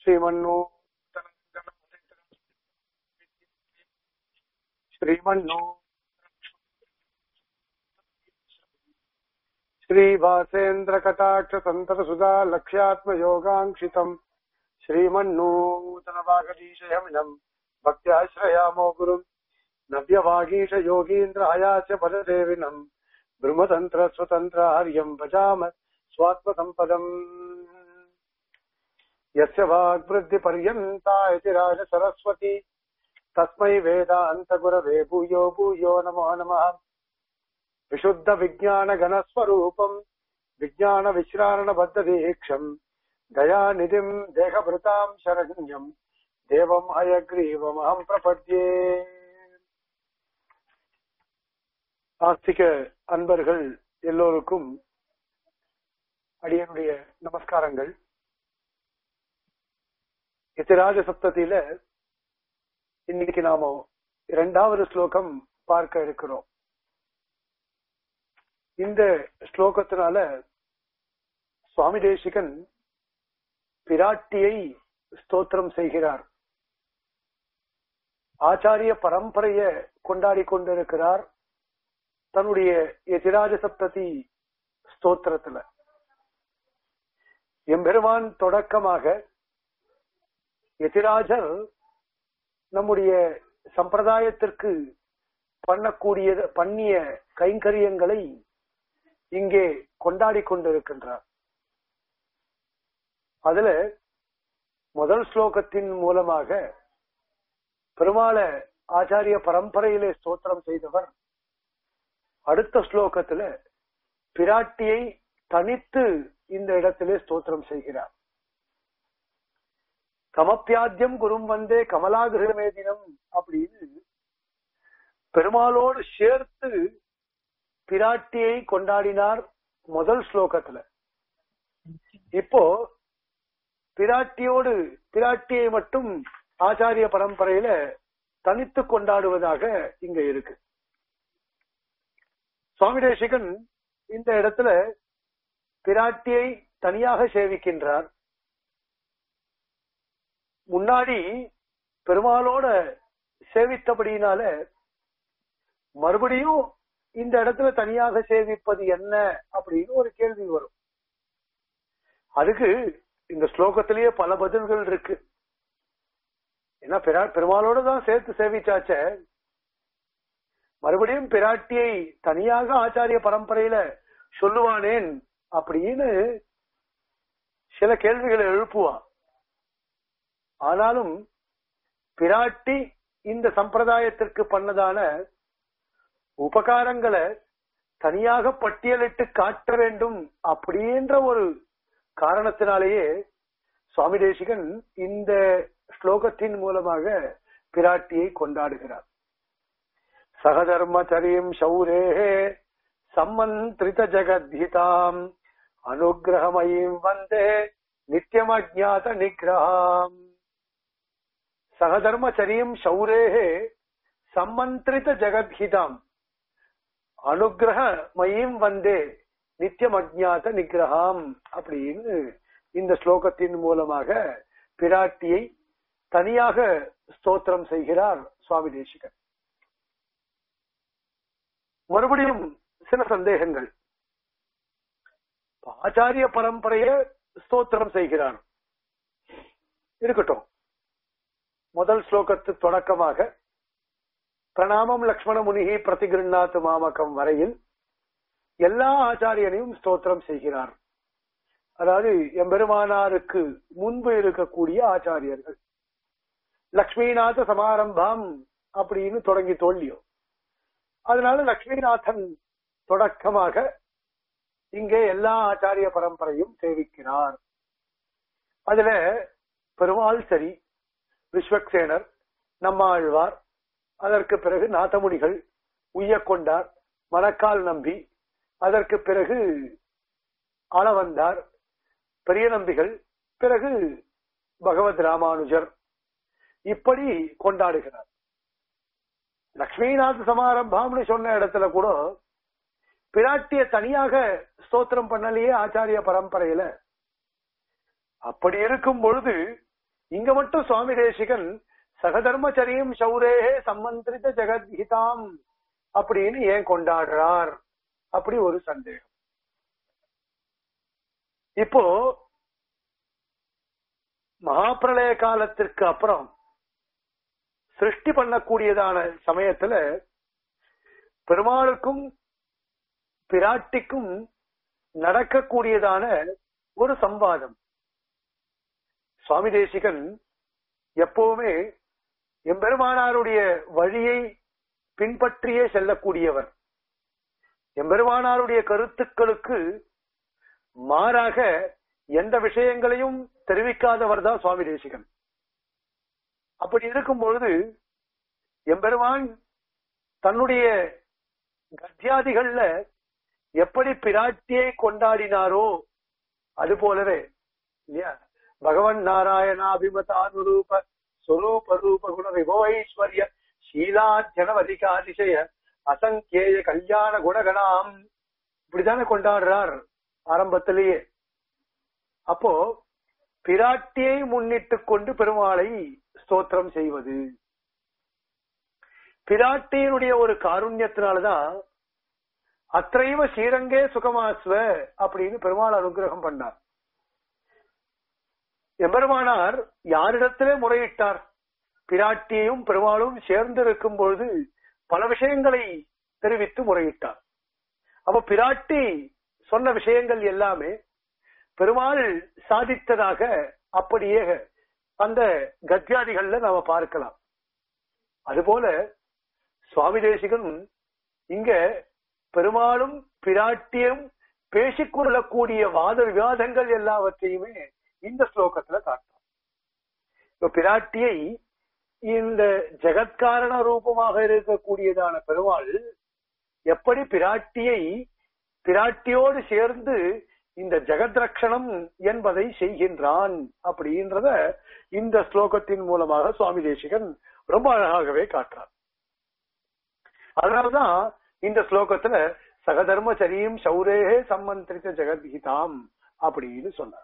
श्रीमन्नो श्रीमन्नो श्रीभासेन्द्रकटाक्षसन्ततसुधा लक्ष्यात्मयोगाङ्क्षितम् श्रीमन्नूतनवागदीशयमिनम् भक्त्याश्रयामो गुरुम् नव्यवागीश योगीन्द्र हयास्य पददेविनम् ब्रह्मतन्त्र स्वतन्त्र हर्यम् भजाम स्वात्मसम्पदम् यस्य वाग्वृद्धिपर्यन्ता इति राजसरस्वती तस्मै वेदान्तगुरवे भूयो भूयो नमो नमः विशुद्धविज्ञानगणस्वरूपम् विज्ञानविश्रारणबद्धदीक्षम् दयानिधिम् देहभृताम् शरण्यम् தேவம் அயக்ரீவம் அகம் பிரபத்யே ஆஸ்திக அன்பர்கள் எல்லோருக்கும் அடியனுடைய நமஸ்காரங்கள் இத்திராஜ சப்தத்தில இன்னைக்கு நாம இரண்டாவது ஸ்லோகம் பார்க்க இருக்கிறோம் இந்த ஸ்லோகத்தினால சுவாமி தேசிகன் பிராட்டியை ஸ்தோத்திரம் செய்கிறார் ஆச்சாரிய பரம்பரைய கொண்டாடி கொண்டிருக்கிறார் தன்னுடைய எதிராஜ சப்ததி ஸ்தோத்திரத்துல எம்பெருமான் தொடக்கமாக எதிராஜர் நம்முடைய சம்பிரதாயத்திற்கு பண்ணக்கூடிய பண்ணிய கைங்கரியங்களை இங்கே கொண்டாடி கொண்டிருக்கின்றார் அதுல முதல் ஸ்லோகத்தின் மூலமாக பெருமாள ஆச்சாரிய பரம்பரையிலே ஸ்தோத்திரம் செய்தவர் அடுத்த ஸ்லோகத்துல பிராட்டியை தனித்து இந்த இடத்திலே ஸ்தோத்திரம் செய்கிறார் கமப்பியாத்தியம் குரும் வந்தே கமலாகிருமே தினம் அப்படின்னு பெருமாளோடு சேர்த்து பிராட்டியை கொண்டாடினார் முதல் ஸ்லோகத்துல இப்போ பிராட்டியோடு பிராட்டியை மட்டும் ஆச்சாரிய பரம்பரையில தனித்து கொண்டாடுவதாக இங்க இருக்கு சுவாமி தேசிகன் இந்த இடத்துல பிராட்டியை தனியாக சேவிக்கின்றார் முன்னாடி பெருமாளோட சேவித்தபடியினால மறுபடியும் இந்த இடத்துல தனியாக சேவிப்பது என்ன அப்படின்னு ஒரு கேள்வி வரும் அதுக்கு இந்த ஸ்லோகத்திலேயே பல பதில்கள் இருக்கு ஏன்னா பெருமாளோட தான் சேர்த்து சேவிச்சாச்ச மறுபடியும் பிராட்டியை தனியாக ஆச்சாரிய பரம்பரையில சொல்லுவானேன் அப்படின்னு சில கேள்விகளை எழுப்புவான் ஆனாலும் பிராட்டி இந்த சம்பிரதாயத்திற்கு பண்ணதான உபகாரங்களை தனியாக பட்டியலிட்டு காட்ட வேண்டும் அப்படின்ற ஒரு காரணத்தினாலேயே சுவாமி தேசிகன் இந்த ஸ்லோகத்தின் மூலமாக பிராட்டியை கொண்டாடுகிறார் சகதர்மச்சரியம் சௌரேஹே சம்மந்திரித ஜெகத்ஹிதாம் அனுகிரகமயீம் வந்தே நித்தியம் அஜாத நிகிரகாம் சகதர்மச்சரியம் சௌரேஹே சம்மந்திரித ஜெகத்ஹிதாம் அனுகிரகமயீம் வந்தே நித்தியம் அஜாத நிகிரகாம் அப்படின்னு இந்த ஸ்லோகத்தின் மூலமாக பிராட்டியை தனியாக ஸ்தோத்திரம் செய்கிறார் சுவாமி தேசிகன் மறுபடியும் சில சந்தேகங்கள் ஆச்சாரிய பரம்பரைய ஸ்தோத்திரம் செய்கிறார் இருக்கட்டும் முதல் ஸ்லோகத்து தொடக்கமாக பிரணாமம் லக்ஷ்மண முனிகி பிரதிகிருநாத் மாமகம் வரையில் எல்லா ஆச்சாரியனையும் ஸ்தோத்திரம் செய்கிறார் அதாவது எம்பெருமானாருக்கு முன்பு இருக்கக்கூடிய ஆச்சாரியர்கள் லக்ஷ்மிநாத சமாரம்பம் அப்படின்னு தொடங்கி தோல்லியோ அதனால லக்ஷ்மிநாதன் தொடக்கமாக இங்கே எல்லா ஆச்சாரிய பரம்பரையும் சேவிக்கிறார் அதுல பெருமாள் சரி விஸ்வக்சேனர் நம்மாழ்வார் அதற்கு பிறகு நாதமுனிகள் உய்யக்கொண்டார் மணக்கால் நம்பி அதற்கு பிறகு ஆளவந்தார் பெரிய நம்பிகள் பிறகு பகவத் ராமானுஜர் இப்படி கொண்டாடுகிறார் லக்ஷ்மிநாத் சமாரம்பம்னு சொன்ன இடத்துல கூட பிராட்டிய தனியாக ஸ்தோத்திரம் பண்ணலையே ஆச்சாரிய பரம்பரையில அப்படி இருக்கும் பொழுது இங்க மட்டும் சுவாமி தேசிகன் சகதர்மச்சரியம் சௌரேகே சம்மந்திரித ஜெகத்ஹிதாம் அப்படின்னு ஏன் கொண்டாடுறார் அப்படி ஒரு சந்தேகம் இப்போ மகாபிரளய காலத்திற்கு அப்புறம் சிருஷ்டி பண்ணக்கூடியதான சமயத்துல பெருமாளுக்கும் பிராட்டிக்கும் நடக்கக்கூடியதான ஒரு சம்வாதம் சுவாமி தேசிகன் எப்பவுமே எம்பெருமானாருடைய வழியை பின்பற்றியே செல்லக்கூடியவர் எம்பெருமானாருடைய கருத்துக்களுக்கு மாறாக எந்த விஷயங்களையும் தெரிவிக்காதவர் தான் சுவாமி தேசிகன் அப்படி இருக்கும் பொழுது எம்பெருமான் தன்னுடைய கத்தியாதிகள்ல எப்படி பிராட்டியை கொண்டாடினாரோ அது போலவே இல்லையா பகவன் நாராயணாபிமதானுரூப ஸ்வரூப ரூப குண விபவைஸ்வர்ய சீலாஜனவதிகாதிசய அசங்கேய கல்யாண குணகணாம் இப்படித்தானே கொண்டாடுறார் ஆரம்பத்திலேயே அப்போ பிராட்டியை முன்னிட்டுக் கொண்டு பெருமாளை ஸ்தோத்திரம் செய்வது பிராட்டியினுடைய ஒரு காருண்யத்தினாலதான் அத்தைவ ஸ்ரீரங்கே சுகமாஸ்வ அப்படின்னு பெருமாள் அனுகிரகம் பண்ணார் எம்பெருமானார் யாரிடத்திலே முறையிட்டார் பிராட்டியையும் பெருமாளும் சேர்ந்து இருக்கும் பொழுது பல விஷயங்களை தெரிவித்து முறையிட்டார் அப்ப பிராட்டி சொன்ன விஷயங்கள் எல்லாமே பெருமாள் சாதித்ததாக அப்படியே அந்த கத்தியாதிகள்ல நாம பார்க்கலாம் அதுபோல சுவாமி தேசிகன் இங்க பெருமாளும் பிராட்டியும் பேசிக்கொள்ளக்கூடிய வாத விவாதங்கள் எல்லாவற்றையுமே இந்த ஸ்லோகத்துல காட்டும் இப்ப பிராட்டியை இந்த ஜெகத்காரண ரூபமாக இருக்கக்கூடியதான பெருமாள் எப்படி பிராட்டியை பிராட்டியோடு சேர்ந்து இந்த ஜெகத் ரக்ஷணம் என்பதை செய்கின்றான் அப்படின்றத இந்த ஸ்லோகத்தின் மூலமாக சுவாமி தேசிகன் ரொம்ப அழகாகவே காட்டுறார் அதனாலதான் இந்த ஸ்லோகத்துல சகதர்மச்சரியும் சௌரேகே சம்மந்திரித்த ஜெகத்கீதாம் அப்படின்னு சொன்னார்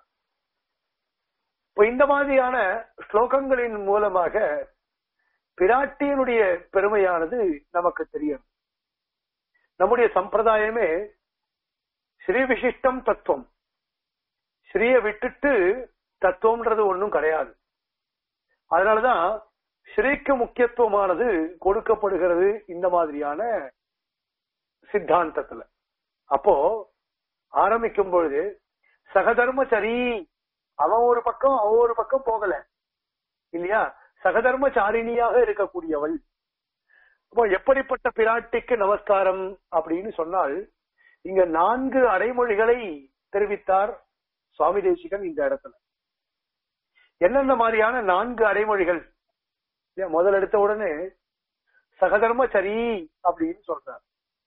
இப்ப இந்த மாதிரியான ஸ்லோகங்களின் மூலமாக பிராட்டியினுடைய பெருமையானது நமக்கு தெரியும் நம்முடைய சம்பிரதாயமே ஸ்ரீ விசிஷ்டம் தத்துவம் ஸ்ரீய விட்டுட்டு தத்துவம்ன்றது ஒண்ணும் கிடையாது அதனாலதான் ஸ்ரீக்கு முக்கியத்துவமானது கொடுக்கப்படுகிறது இந்த மாதிரியான சித்தாந்தத்துல அப்போ ஆரம்பிக்கும் பொழுது சகதர்மச்சரி அவன் ஒரு பக்கம் அவன் ஒரு பக்கம் போகல இல்லையா சகதர்மச்சாரிணியாக இருக்கக்கூடியவள் அப்போ எப்படிப்பட்ட பிராட்டிக்கு நமஸ்காரம் அப்படின்னு சொன்னால் இங்க நான்கு அடைமொழிகளை தெரிவித்தார் சுவாமி தேசிகன் இந்த இடத்துல என்னென்ன மாதிரியான நான்கு அடைமொழிகள் முதல் எடுத்த உடனே சகதர்மச்சரி அப்படின்னு சொல்றார்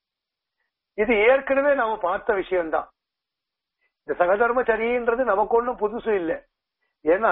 இது ஏற்கனவே நாம பார்த்த விஷயம்தான் இந்த சகதர்மச்சரின்றது நமக்கு ஒண்ணும் புதுசு இல்லை ஏன்னா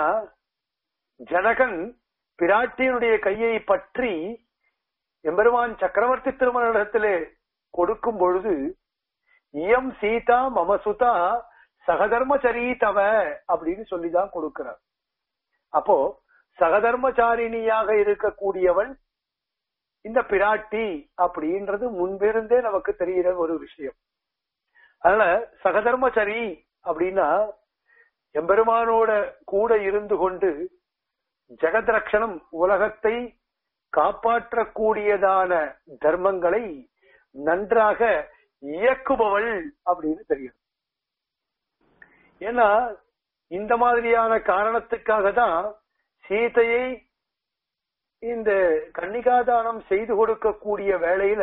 ஜனகன் பிராட்டியினுடைய கையை பற்றி எம்பெருமான் சக்கரவர்த்தி திருமணத்திலே கொடுக்கும் பொழுது இயம் சீதா மமசுதா சகதர்மச்சரி தவ அப்படின்னு சொல்லிதான் கொடுக்கிறார் அப்போ சகதர்மச்சாரிணியாக இருக்கக்கூடியவள் இந்த பிராட்டி அப்படின்றது முன்பிருந்தே நமக்கு தெரிகிற ஒரு விஷயம் அதனால சகதர்மச்சரி அப்படின்னா எம்பெருமானோட கூட இருந்து கொண்டு ஜெகத் ரக்ஷணம் உலகத்தை காப்பாற்றக்கூடியதான தர்மங்களை நன்றாக இயக்குபவள் அப்படின்னு தெரியும் ஏன்னா இந்த மாதிரியான காரணத்துக்காக தான் சீதையை இந்த கன்னிகாதானம் செய்து கொடுக்கக்கூடிய வேளையில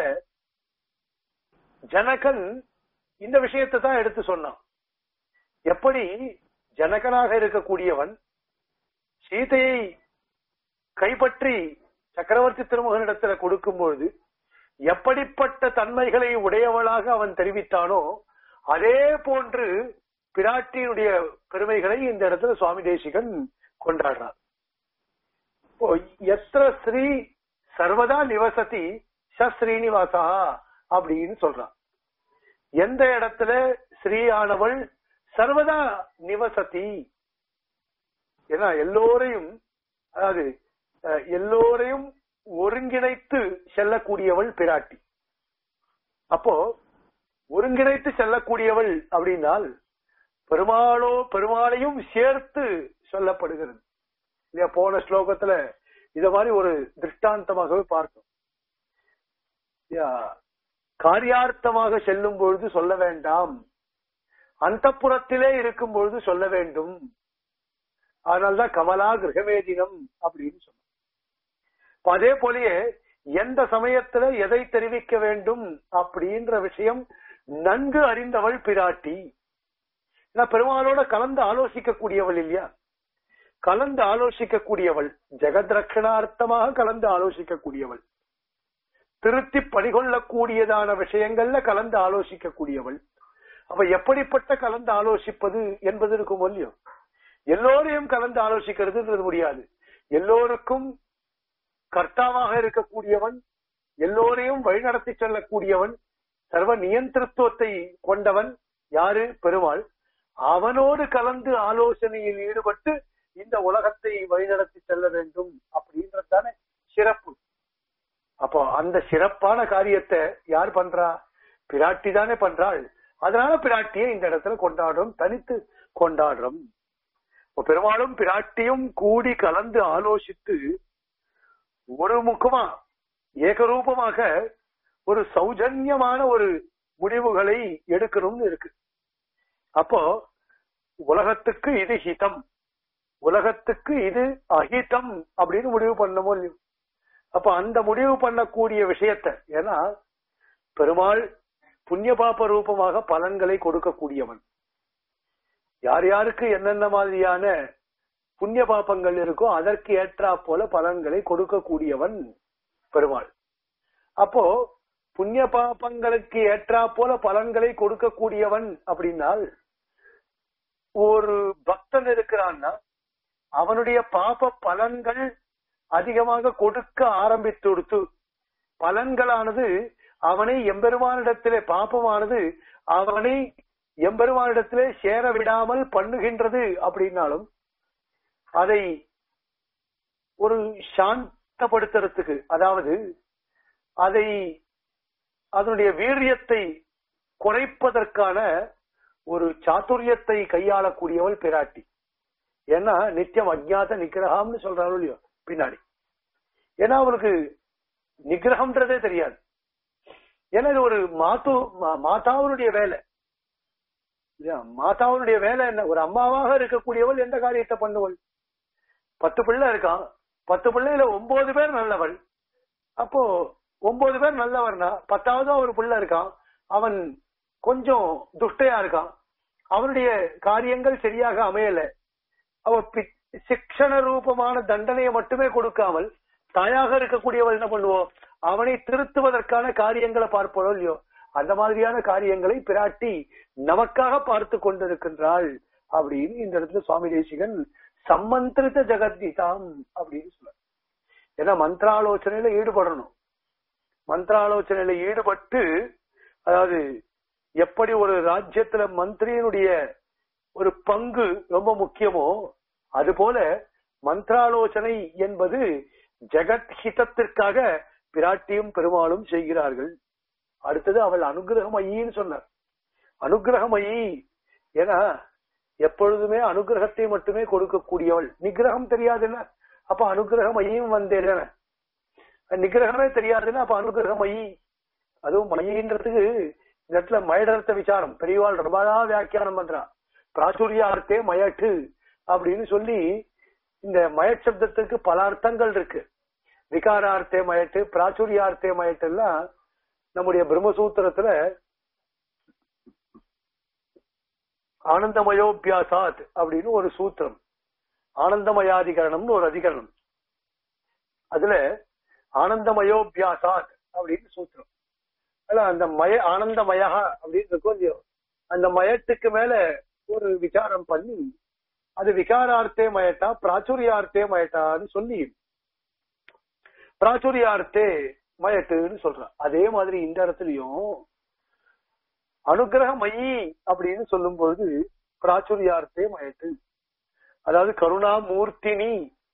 ஜனகன் இந்த விஷயத்தை தான் எடுத்து சொன்னான் எப்படி ஜனகனாக இருக்கக்கூடியவன் சீதையை கைப்பற்றி சக்கரவர்த்தி திருமகனிடத்துல கொடுக்கும் பொழுது எப்படிப்பட்ட தன்மைகளை உடையவளாக அவன் தெரிவித்தானோ அதே போன்று பிராட்டியினுடைய பெருமைகளை இந்த இடத்துல சுவாமி தேசிகன் கொண்டாடுறார் எத்திர ஸ்ரீ சர்வதா நிவசதி ஸ்ரீனிவாசா அப்படின்னு சொல்றான் எந்த இடத்துல ஸ்ரீயானவள் சர்வதா நிவசதி ஏன்னா எல்லோரையும் அதாவது அஹ், எல்லோரையும் ஒருங்கிணைத்து செல்லக்கூடியவள் பிராட்டி அப்போ ஒருங்கிணைத்து செல்லக்கூடியவள் அப்படின்னால் பெருமாளோ பெருமாளையும் சேர்த்து சொல்லப்படுகிறது இல்லையா போன ஸ்லோகத்துல இத மாதிரி ஒரு திருஷ்டாந்தமாகவே பார்த்தோம் இல்லையா? காரியார்த்தமாக செல்லும் பொழுது சொல்ல வேண்டாம் அந்த புறத்திலே இருக்கும் பொழுது சொல்ல வேண்டும் அதனால்தான் கமலா கிரகமேதினம் அப்படின்னு சொன்னோம் இப்ப அதே போலயே எந்த சமயத்துல எதை தெரிவிக்க வேண்டும் அப்படின்ற விஷயம் நன்கு அறிந்தவள் பிராட்டி ஏன்னா பெருமாளோட கலந்து ஆலோசிக்க கூடியவள் இல்லையா கலந்து ஆலோசிக்க கூடியவள் ஜெகத் ரட்சணார்த்தமாக கலந்து ஆலோசிக்க கூடியவள் திருத்தி பணிகொள்ளக்கூடியதான விஷயங்கள்ல கலந்து ஆலோசிக்க கூடியவள் அப்ப எப்படிப்பட்ட கலந்து ஆலோசிப்பது என்பது இருக்கும் இல்லையோ எல்லோரையும் கலந்து ஆலோசிக்கிறதுன்றது முடியாது எல்லோருக்கும் கர்த்தாவாக இருக்கக்கூடியவன் எல்லோரையும் வழிநடத்தி செல்லக்கூடியவன் சர்வ நியந்திரத்துவத்தை கொண்டவன் யாரு பெருமாள் அவனோடு கலந்து ஆலோசனையில் ஈடுபட்டு இந்த உலகத்தை வழிநடத்தி செல்ல வேண்டும் அப்படின்றது தானே சிறப்பு அப்போ அந்த சிறப்பான காரியத்தை யார் பண்றா பிராட்டி தானே பண்றாள் அதனால பிராட்டியை இந்த இடத்துல கொண்டாடுறோம் தனித்து கொண்டாடுறோம் இப்ப பெருமாளும் பிராட்டியும் கூடி கலந்து ஆலோசித்து ஒரு முகமா ஏகரூபமாக ஒரு சௌஜன்யமான ஒரு முடிவுகளை எடுக்கணும்னு இருக்கு அப்போ உலகத்துக்கு இது ஹிதம் உலகத்துக்கு இது அஹிதம் அப்படின்னு முடிவு பண்ணமோ இல்லையோ அப்ப அந்த முடிவு பண்ணக்கூடிய விஷயத்த ஏன்னா பெருமாள் புண்ணிய பாப ரூபமாக பலன்களை கொடுக்கக்கூடியவன் யார் யாருக்கு என்னென்ன மாதிரியான புண்ணிய பாபங்கள் இருக்கோ அதற்கு ஏற்றா போல பலன்களை கொடுக்கக்கூடியவன் பெருமாள் அப்போ புண்ணிய பாபங்களுக்கு ஏற்றா போல பலன்களை கொடுக்கக்கூடியவன் அப்படின்னால் ஒரு பக்தன் இருக்கிறான்னா அவனுடைய பாப பலன்கள் அதிகமாக கொடுக்க ஆரம்பித்து கொடுத்து பலன்களானது அவனை எம்பெருமானிடத்திலே பாப்பமானது அவனை எம்பெருமானிடத்திலே சேர விடாமல் பண்ணுகின்றது அப்படின்னாலும் அதை ஒரு சாந்தப்படுத்துறதுக்கு அதாவது அதை அதனுடைய வீரியத்தை குறைப்பதற்கான ஒரு சாதுரியத்தை கையாளக்கூடியவள் பிராட்டி ஏன்னா நித்தியம் அஜ்ஞாத நிகிரகம்னு சொல்றாரு இல்லையோ பின்னாடி ஏன்னா அவளுக்கு நிகிரகம்ன்றதே தெரியாது ஏன்னா இது ஒரு மாத்து மா- மாதாவினுடைய வேலை இல்லையா? மாதாவினுடைய வேலை என்ன ஒரு அம்மாவாக இருக்கக்கூடியவள் எந்த காரியத்தை பண்ணுவள் பத்து பிள்ளை இருக்கான் பத்து பிள்ளையில ஒன்பது பேர் நல்லவள் அப்போ ஒன்பது பேர் நல்லவர்னா பத்தாவதா ஒரு பிள்ளை இருக்கான் அவன் கொஞ்சம் துஷ்டையா இருக்கான் அவனுடைய காரியங்கள் சரியாக அமையல அவ பி- சிக்ஷண ரூபமான தண்டனையை மட்டுமே கொடுக்காமல் தாயாக இருக்கக்கூடியவள் என்ன பண்ணுவோம் அவனை திருத்துவதற்கான காரியங்களை பார்ப்போம் இல்லையோ அந்த மாதிரியான காரியங்களை பிராட்டி நமக்காக பார்த்து கொண்டிருக்கின்றாள் அப்படின்னு இந்த இடத்துல சுவாமி தேசிகன் சம்மந்திரித ஜெகத்கீதாம் அப்படின்னு சொல்ல ஏன்னா மந்திராலோசனையில ஈடுபடணும் மந்திராலோசனையில ஈடுபட்டு அதாவது எப்படி ஒரு ராஜ்யத்துல மந்திரியினுடைய ஒரு பங்கு ரொம்ப முக்கியமோ அதுபோல மந்திராலோசனை என்பது ஜெகத் ஹிதத்திற்காக பிராட்டியும் பெருமாளும் செய்கிறார்கள் அடுத்தது அவள் அனுகிரகமயின்னு சொன்னார் அனுகிரகமயி ஏன்னா எப்பொழுதுமே அனுகிரகத்தை மட்டுமே கொடுக்கக்கூடியவள் நிகிரகம் தெரியாதுல்ல அப்ப அனுகிரகமயும் வந்தேன நிகிரகமே தெரியாதுன்னா அப்ப அனுகிரகமயி அதுவும் மயின்றதுக்கு இந்த இடத்துல மயடர்த்த விசாரம் பெரியவாள் ரொம்பதா வியாக்கியானம் பண்றா பிராச்சுரியார்த்தே மயட்டு அப்படின்னு சொல்லி இந்த மயட் சப்தத்துக்கு பல அர்த்தங்கள் இருக்கு விகாரார்த்தே மயட்டு பிராச்சுரியார்த்தே மயட்டு எல்லாம் நம்முடைய பிரம்மசூத்திரத்துல ஆனந்தமயோபியாசாத் அப்படின்னு ஒரு சூத்திரம் ஆனந்தமயாதிகரணம்னு ஒரு அதிகரணம் அதுல ஆனந்தமயோபியாசாத் அப்படின்னு சூத்திரம் அதுல அந்த மய ஆனந்தமயா அப்படின்னு இருக்கும் இல்லையோ அந்த மயத்துக்கு மேல ஒரு விசாரம் பண்ணி அது விகாரார்த்தே மயட்டா பிராச்சுரியார்த்தே மயட்டான்னு சொல்லி பிராச்சுரியார்த்தே மயட்டுன்னு சொல்றான் அதே மாதிரி இந்த இடத்துலயும் அனுகிரகமயி அப்படின்னு சொல்லும் பொழுது பிராச்சுரியார்த்தே மயட்டு அதாவது கருணா மூர்த்தினி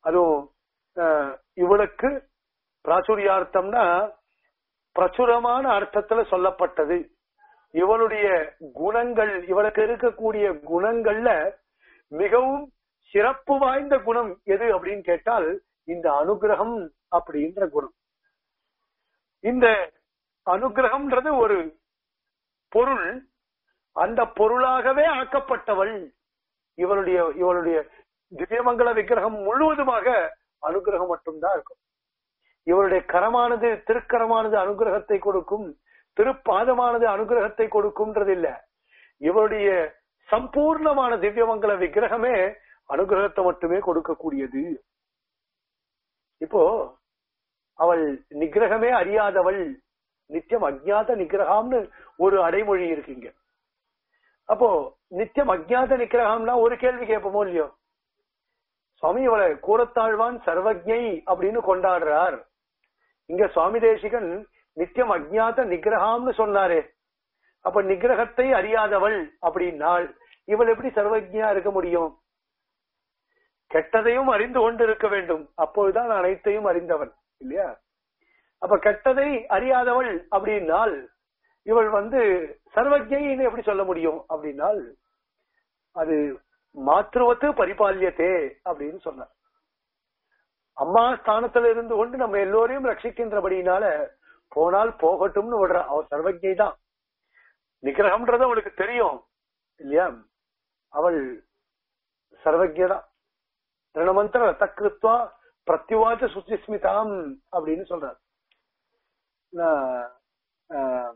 அதுவும் அஹ், இவளுக்கு பிராச்சுரியார்த்தம்னா பிரச்சுரமான அர்த்தத்துல சொல்லப்பட்டது இவளுடைய குணங்கள் இவளுக்கு இருக்கக்கூடிய குணங்கள்ல மிகவும் சிறப்பு வாய்ந்த குணம் எது அப்படின்னு கேட்டால் இந்த அனுகிரகம் அப்படின்ற குணம் இந்த அனுகிரகம்ன்றது ஒரு பொருள் அந்த பொருளாகவே ஆக்கப்பட்டவள் இவளுடைய இவளுடைய திவ்யமங்கல விக்கிரகம் முழுவதுமாக அனுகிரகம் மட்டும்தான் இருக்கும் இவருடைய கரமானது திருக்கரமானது அனுகிரகத்தை கொடுக்கும் திருப்பாதமானது அனுகிரகத்தை கொடுக்கும்ன்றது இல்ல இவருடைய சம்பூர்ணமான திவ்யமங்கல விக்கிரகமே அனுகிரகத்தை மட்டுமே கொடுக்கக்கூடியது இப்போ அவள் நிகிரகமே அறியாதவள் நித்தியம் அஜ்ஞாத நிகிரகம்னு ஒரு அடைமொழி இருக்குங்க அப்போ நித்தியம் அஜ்ஞாத நிகிரகம்னா ஒரு கேள்வி கேட்போமோ இல்லையோ சுவாமி இவளை கூறத்தாழ்வான் சர்வஜை அப்படின்னு கொண்டாடுறார் இங்க சுவாமி தேசிகன் நித்தியம் அஜ்ஞாத நிகிரகம்னு சொன்னாரே அப்ப நிகிரகத்தை அறியாதவள் அப்படின்னாள் இவள் எப்படி சர்வஜா இருக்க முடியும் கெட்டதையும் அறிந்து கொண்டு இருக்க வேண்டும் அப்பொழுதுதான் அனைத்தையும் அறிந்தவன் இல்லையா அப்ப கெட்டதை அறியாதவள் அப்படின்னால் இவள் வந்து சர்வஜைன்னு எப்படி சொல்ல முடியும் அப்படின்னால் அது மாற்றுவத்து பரிபால்யத்தே அப்படின்னு சொன்னார் அம்மா ஸ்தானத்துல இருந்து கொண்டு நம்ம எல்லோரையும் ரட்சிக்கின்றபடினால போனால் போகட்டும்னு விடுறா அவள் சர்வஜை தான் நிகிரகம்ன்றது அவளுக்கு தெரியும் இல்லையா அவள் சர்வஜதான் ரணமந்திர ரத்தக்கிருத்வா பிரத்யுவாச்ச சுச்சிஸ்மிதாம் அப்படின்னு சொல்றார் ந- ஆஹ்,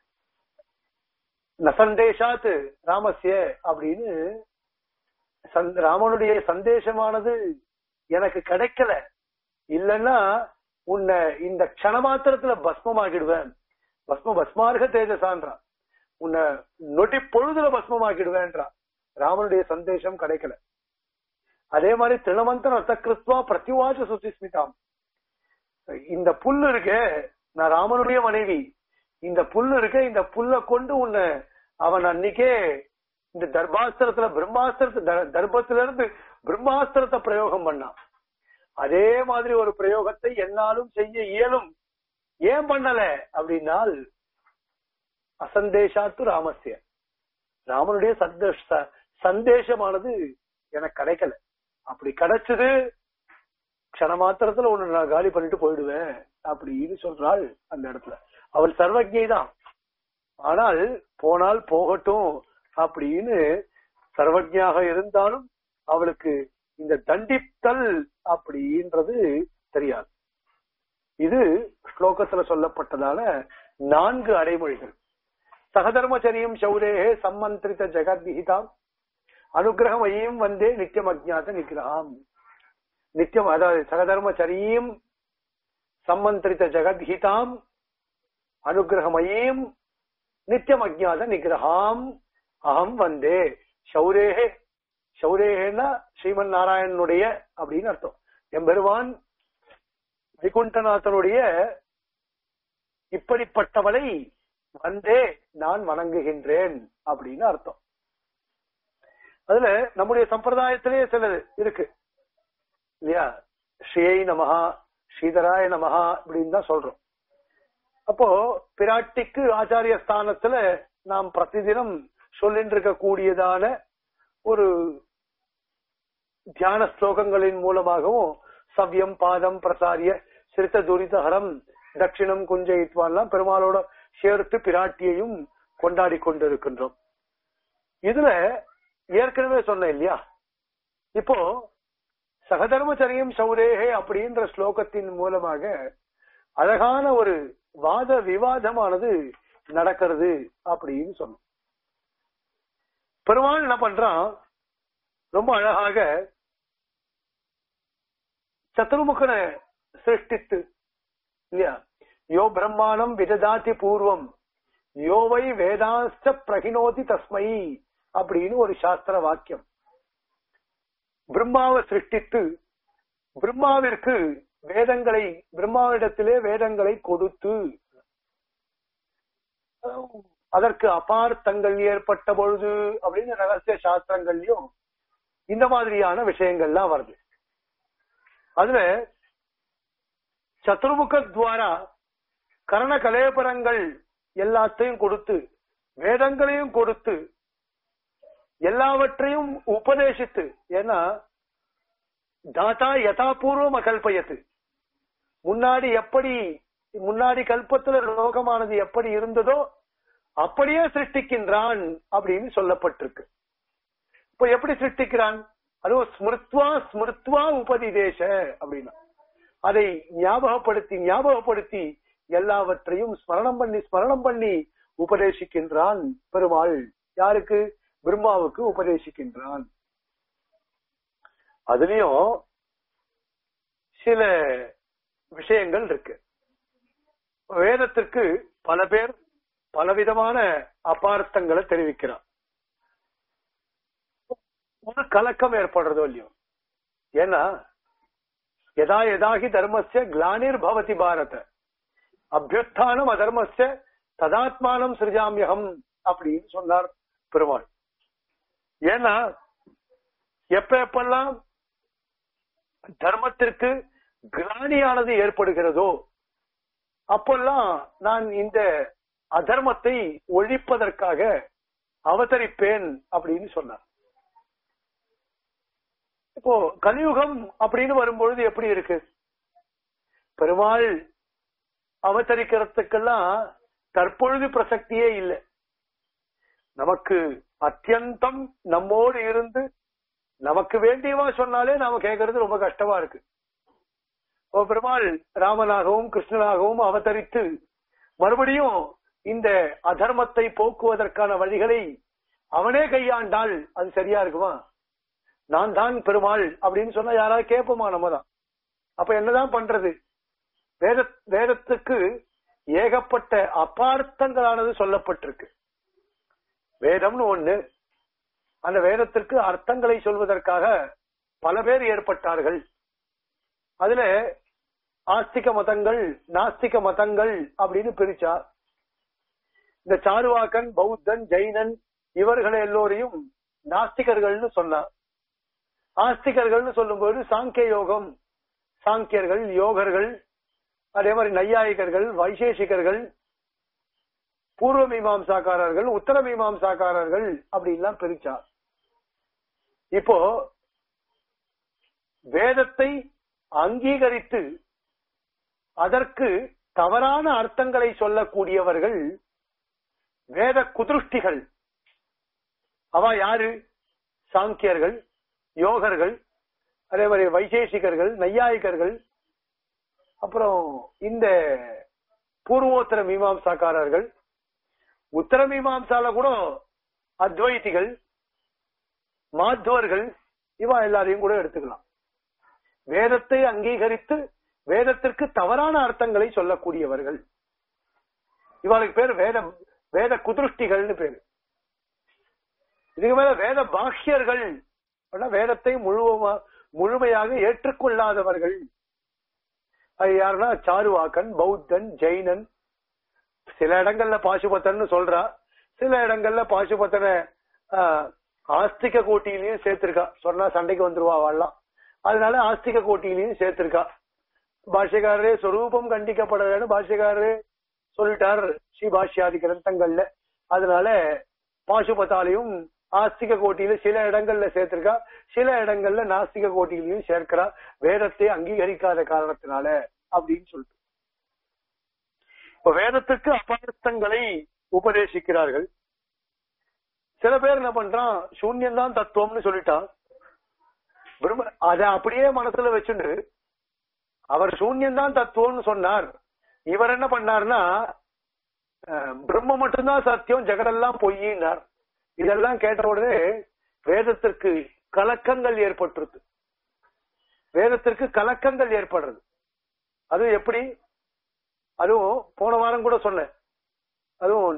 நசந்தேஷாத் ராமஸ்ய அப்படின்னு சந்த- ராமனுடைய சந்தேசமானது எனக்கு கிடைக்கல இல்லைன்னா உன்னை இந்த க்ஷண மாத்திரத்துல பஸ்மமாக்கிடுவேன் பஸ்ம பஸ்மார்க தேஜசான்றான் உன்னை நொட்டி பொழுதுல பஸ்மமாக்கிடுவேன்றான் ராமனுடைய சந்தேசம் கிடைக்கல அதே மாதிரி திருணமந்திர ரத்தகிருத்வா பிரத்யுவாச்ச சுச்சிஸ்மிதாம் இந்த புல்லு இருக்கே நான் ராமனுடைய மனைவி இந்த புல்லு இருக்க இந்த புல்ல கொண்டு உன்னை அவன் அன்னைக்கே இந்த தர்பாஸ்திரத்துல பிரம்மாஸ்திரத்து த- தர்பத்துல இருந்து பிரம்மாஸ்திரத்தை பிரயோகம் பண்ணான் அதே மாதிரி ஒரு பிரயோகத்தை என்னாலும் செய்ய இயலும் ஏன் பண்ணல அப்படின்னால் அசந்தேஷாத்து ராமஸ்ய ராமனுடைய சந்தேஷ சந்தேஷமானது எனக்கு கிடைக்கல அப்படி கிடைச்சது க்ஷண மாத்திரத்துல ஒண்ணு நான் காலி பண்ணிட்டு போயிடுவேன் அப்படின்னு சொல்றாள் அந்த இடத்துல அவள் சர்வஜை தான் ஆனால் போனால் போகட்டும் அப்படின்னு சர்வஜமாக இருந்தாலும் அவளுக்கு இந்த தண்டித்தல் அப்படின்றது தெரியாது இது ஸ்லோகத்துல சொல்லப்பட்டதான நான்கு அடைமொழிகள் சகதர்மச்சரியம் சௌரேகே சம்மந்திரித ஜெகத்விஹிதாம் அனுகிரகமயம் வந்தே நித்தியம் அஜ்ஞாத நிகிரகம் நித்தியம் அதாவது சகதர்மச்சரியம் சம்மந்திரித ஜெகத்ஹிதாம் அனுகிரகமயம் நித்தியம் அஜ்ஞாத நிகிரகாம் அகம் வந்தே சௌரேகே சௌரேகேன்னா ஸ்ரீமன் நாராயணனுடைய அப்படின்னு அர்த்தம் எம்பெருவான் வைகுண்டநாதனுடைய இப்படிப்பட்டவளை வந்தே நான் வணங்குகின்றேன் அப்படின்னு அர்த்தம் அதுல நம்முடைய சம்பிரதாயத்திலேயே சிலது இருக்கு இல்லையா ஸ்ரீயை நமஹா ஸ்ரீதராய நமஹா இப்படின்னு தான் சொல்றோம் அப்போ பிராட்டிக்கு ஆச்சாரிய ஸ்தானத்துல நாம் பிரதிதினம் சொல்லிட்டு இருக்கக்கூடியதான ஒரு தியான ஸ்லோகங்களின் மூலமாகவும் சவ்யம் பாதம் பிரசாரிய சிரித்த துரிதஹரம் தட்சிணம் குஞ்சயித்வான்லாம் பெருமாளோட சேர்த்து பிராட்டியையும் கொண்டாடி கொண்டிருக்கின்றோம் இதுல ஏற்கனவே சொன்னேன் இல்லையா இப்போ சகதர்மச்சரியம் சௌரேகே அப்படின்ற ஸ்லோகத்தின் மூலமாக அழகான ஒரு வாத விவாதமானது நடக்கிறது அப்படின்னு சொன்னோம் பெருமாள் என்ன பண்றான் ரொம்ப அழகாக சத்துருமுகனை சிருஷ்டித்து இல்லையா யோ பிரம்மாணம் விததாதி பூர்வம் யோவை வேதாஸ்த பிரகினோதி தஸ்மை அப்படின்னு ஒரு சாஸ்திர வாக்கியம் பிரம்மாவை சிருஷ்டித்து பிரம்மாவிற்கு வேதங்களை பிரம்மாவிடத்திலே வேதங்களை கொடுத்து அதற்கு அபார்த்தங்கள் ஏற்பட்ட பொழுது அப்படின்னு ரகசிய சாஸ்திரங்கள்லயும் இந்த மாதிரியான விஷயங்கள்லாம் வருது அதுல சத்ருமுக துவாரா கரண கலேபரங்கள் எல்லாத்தையும் கொடுத்து வேதங்களையும் கொடுத்து எல்லாவற்றையும் உபதேசித்து ஏன்னா தாத்தா யதாபூர்வம் அகல்பயத்து முன்னாடி எப்படி முன்னாடி கல்பத்துல லோகமானது எப்படி இருந்ததோ அப்படியே சிருஷ்டிக்கின்றான் அப்படின்னு சொல்லப்பட்டிருக்கு இப்ப எப்படி சிருஷ்டிக்கிறான் அதுவும் ஸ்மிருத்வா ஸ்மிருத்வா உபதிதேச அப்படின்னா அதை ஞாபகப்படுத்தி ஞாபகப்படுத்தி எல்லாவற்றையும் ஸ்மரணம் பண்ணி ஸ்மரணம் பண்ணி உபதேசிக்கின்றான் பெருமாள் யாருக்கு பிரம்மாவுக்கு உபதேசிக்கின்றான் அதுலயும் சில விஷயங்கள் இருக்கு வேதத்திற்கு பல பேர் பலவிதமான அபார்த்தங்களை தெரிவிக்கிறார் ஒரு கலக்கம் ஏற்படுறதோ இல்லையோ ஏன்னா எதா எதாகி தர்மஸ்ய கிளானிர் பவதி பாரத அபியுத்தானம் அதர்மஸ்ய ததாத்மானம் சிருஜாமியகம் அப்படின்னு சொன்னார் பெருமாள் ஏன்னா எப்ப எப்பெல்லாம் தர்மத்திற்கு கிளானியானது ஏற்படுகிறதோ அப்பெல்லாம் நான் இந்த அதர்மத்தை ஒழிப்பதற்காக அவதரிப்பேன் அப்படின்னு சொன்னார் இப்போ கலியுகம் அப்படின்னு வரும்பொழுது எப்படி இருக்கு பெருமாள் அவதரிக்கிறதுக்கெல்லாம் தற்பொழுது பிரசக்தியே இல்லை நமக்கு அத்தியந்தம் நம்மோடு இருந்து நமக்கு வேண்டியவா சொன்னாலே நாம கேட்கறது ரொம்ப கஷ்டமா இருக்கு ஓ பெருமாள் ராமனாகவும் கிருஷ்ணனாகவும் அவதரித்து மறுபடியும் இந்த அதர்மத்தை போக்குவதற்கான வழிகளை அவனே கையாண்டால் அது சரியா இருக்குமா நான் தான் பெருமாள் அப்படின்னு சொன்னா யாராவது கேட்போமா நம்ம தான் அப்ப என்னதான் பண்றது வேத வேதத்துக்கு ஏகப்பட்ட அபார்த்தங்களானது சொல்லப்பட்டிருக்கு வேதம்னு ஒண்ணு அந்த வேதத்திற்கு அர்த்தங்களை சொல்வதற்காக பல பேர் ஏற்பட்டார்கள் அதுல ஆஸ்திக மதங்கள் நாஸ்திக மதங்கள் அப்படின்னு பிரிச்சா இந்த சாருவாக்கன் பௌத்தன் ஜெயினன் இவர்களை எல்லோரையும் நாஸ்திகர்கள்னு சொன்னார் ஆஸ்திகர்கள்னு சொல்லும்போது சாங்கிய யோகம் சாங்கியர்கள் யோகர்கள் அதே மாதிரி நையாயிகர்கள் வைசேஷிகர்கள் பூர்வ மீமாம்சாக்காரர்கள் உத்தர மீமாம்சாக்காரர்கள் அப்படின்லாம் பிரிச்சார் இப்போ வேதத்தை அங்கீகரித்து அதற்கு தவறான அர்த்தங்களை சொல்லக்கூடியவர்கள் வேத குதிருஷ்டிகள் அவ யாரு சாங்கியர்கள் யோகர்கள் அதே மாதிரி வைசேஷிகர்கள் நையாயிகர்கள் அப்புறம் இந்த பூர்வோத்தர மீமாம்சாக்காரர்கள் உத்தர மீமாம்சால கூட அத்வைதிகள் மாத்வர்கள் இவா எல்லாரையும் கூட எடுத்துக்கலாம் வேதத்தை அங்கீகரித்து வேதத்திற்கு தவறான அர்த்தங்களை சொல்லக்கூடியவர்கள் இவளுக்கு பேர் வேத வேத குதிருஷ்டிகள்னு பேரு இதுக்கு மேல வேத பாஷ்யர்கள் வேதத்தை முழுவமா முழுமையாக ஏற்றுக்கொள்ளாதவர்கள் அது யாருன்னா சாருவாக்கன் பௌத்தன் ஜெயினன் சில இடங்கள்ல பாசுபத்தன் சொல்றா சில இடங்கள்ல பாசுபத்தனை ஆஸ்திக கோட்டியிலையும் சேர்த்திருக்கா சொன்னா சண்டைக்கு வந்துருவா வாழலாம் அதனால ஆஸ்திக கோட்டியிலையும் சேர்த்திருக்கா பாஷ்யக்காரரே சொரூபம் கண்டிக்கப்படலன்னு பாஷ்யக்காரரே சொல்லிட்டார் ஸ்ரீ பாஷ்யாதி கிரந்தங்கள்ல அதனால பாசுபத்தாலையும் ஆஸ்திக கோட்டியில சில இடங்கள்ல சேர்த்திருக்கா சில இடங்கள்ல நாஸ்திக கோட்டியிலையும் சேர்க்கிறா வேதத்தை அங்கீகரிக்காத காரணத்தினால அப்படின்னு சொல்லிட்டு இப்ப வேதத்துக்கு அபார்த்தங்களை உபதேசிக்கிறார்கள் சில பேர் என்ன பண்றான் சூன்யம்தான் தத்துவம்னு சொல்லிட்டான் பிரம்ம அத அப்படியே மனசுல வச்சுட்டு அவர் சூன்யம்தான் தத்துவம்னு சொன்னார் இவர் என்ன பண்ணார்னா பிரம்ம மட்டும்தான் சத்தியம் ஜெகடெல்லாம் பொய்யினார் இதெல்லாம் கேட்ட உடனே வேதத்திற்கு கலக்கங்கள் ஏற்பட்டுருது வேதத்திற்கு கலக்கங்கள் ஏற்படுறது அது எப்படி அதுவும் போன வாரம் கூட சொன்னேன் அதுவும்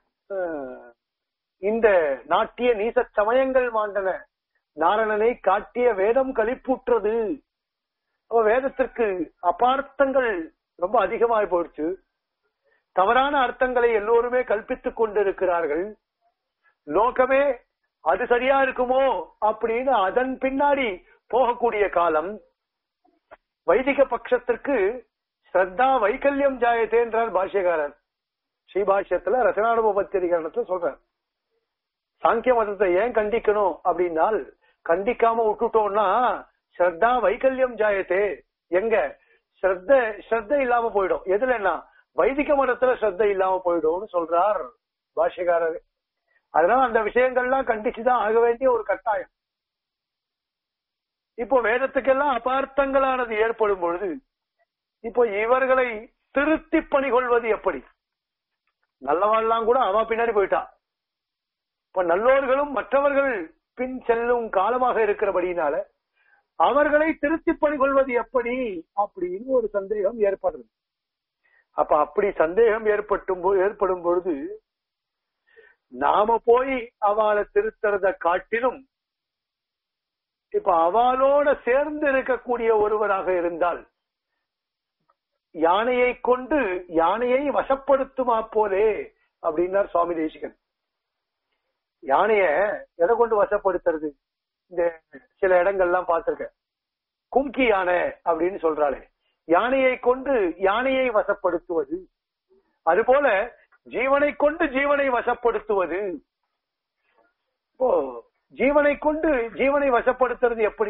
இந்த நாட்டிய நீச சமயங்கள் மாண்டன நாரணனை காட்டிய வேதம் கழிப்புற்றது அப்ப வேதத்திற்கு அபார்த்தங்கள் ரொம்ப அதிகமாய் போயிடுச்சு தவறான அர்த்தங்களை எல்லோருமே கல்பித்துக் கொண்டிருக்கிறார்கள் நோக்கமே அது சரியா இருக்குமோ அப்படின்னு அதன் பின்னாடி போகக்கூடிய காலம் வைதிக பட்சத்திற்கு ஸ்ரத்தா வைக்கல்யம் ஜாயத்தே என்றார் பாஷ்யக்காரர் ஸ்ரீபாஷ்யத்துல ரசனானுபவத்திரிகரணத்துல சொல்றார் சாங்கிய மதத்தை ஏன் கண்டிக்கணும் அப்படின்னால் கண்டிக்காம விட்டுட்டோம்னா ஸ்ரத்தா வைக்கல்யம் ஜாயத்தே எங்க ஸ்ரத்த ஸ்ரத்த இல்லாம போயிடும் எதுலன்னா வைதிக மதத்துல ஸ்ரத்த இல்லாம போயிடும்னு சொல்றார் பாஷ்யக்காரர் அதனால அந்த விஷயங்கள்லாம் கண்டிச்சுதான் ஆக வேண்டிய ஒரு கட்டாயம் இப்போ வேதத்துக்கெல்லாம் அபார்த்தங்களானது ஏற்படும் பொழுது இப்போ இவர்களை திருத்தி பணி கொள்வது எப்படி நல்லவாள்லாம் கூட அவ பின்னாடி போயிட்டா இப்ப நல்லோர்களும் மற்றவர்கள் பின் செல்லும் காலமாக இருக்கிறபடினால அவர்களை திருத்தி பணி கொள்வது எப்படி அப்படின்னு ஒரு சந்தேகம் ஏற்படுறது அப்ப அப்படி சந்தேகம் ஏற்பட்டும் போ- ஏற்படும் பொழுது நாம போய் அவளை திருத்துறத காட்டிலும் இப்ப அவளோட சேர்ந்து இருக்கக்கூடிய ஒருவராக இருந்தால் யானையை கொண்டு யானையை வசப்படுத்துமா போலே அப்படின்னார் சுவாமி தேசிகன் யானைய எதை கொண்டு வசப்படுத்துறது இந்த சில இடங்கள்லாம் பார்த்திருக்கேன் கும்கி யானை அப்படின்னு சொல்றாளே யானையை கொண்டு யானையை வசப்படுத்துவது அதுபோல ஜீவனை கொண்டு ஜீவனை வசப்படுத்துவது இப்போ ஜீவனை கொண்டு ஜீவனை வசப்படுத்துறது எப்படி